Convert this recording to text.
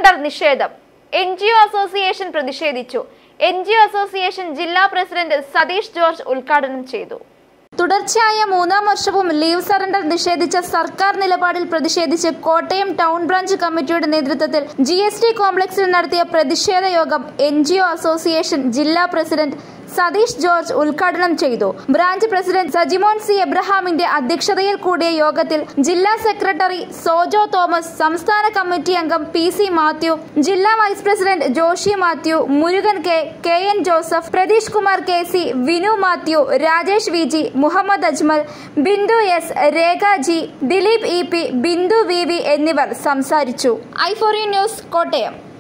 surrender നിഷേധം N G O association പ്രതിഷേധിച്ചു N G O association ജില്ലാ പ്രസിഡന്റ് സതീഷ് ജോർജ് ഉദ്ഘാടനം ചെയ്തു തുടർച്ചയായ മൂന്നാം വർഷവും ലീവ് സറണ്ടർ നിഷേധിച്ച സർക്കാർ നിലപാടിൽ പ്രതിഷേധിച്ച് കോട്ടയം ടൗൺ ബ്രാഞ്ച് കമ്മിറ്റിയുടെ നേതൃത്വത്തിൽ ജി എസ് ടി കോംപ്ലക്സിൽ നടത്തിയ പ്രതിഷേധ യോഗം എൻ ജി ഒ അസോസിയേഷൻ ജില്ലാ പ്രസിഡന്റ് സതീഷ് ജോർജ് ഉദ്ഘാടനം ചെയ്തു ബ്രാഞ്ച് പ്രസിഡന്റ് സജിമോൻ സി എബ്രഹാമിന്റെ അധ്യക്ഷതയിൽ കൂടിയ യോഗത്തിൽ ജില്ലാ സെക്രട്ടറി സോജോ തോമസ് സംസ്ഥാന കമ്മിറ്റി അംഗം പി സി മാത്യു ജില്ലാ vice president Joshi Mathew Murugan K K N Joseph Pratheesh Kumar K C Vinu Mathew Rajesh V G Muhammad Ajmal Bindu S Rekha G Dileep E P Bindu V V എന്നിവർ സംസാരിച്ചു ഐഫോറി ന്യൂസ് കോട്ടയം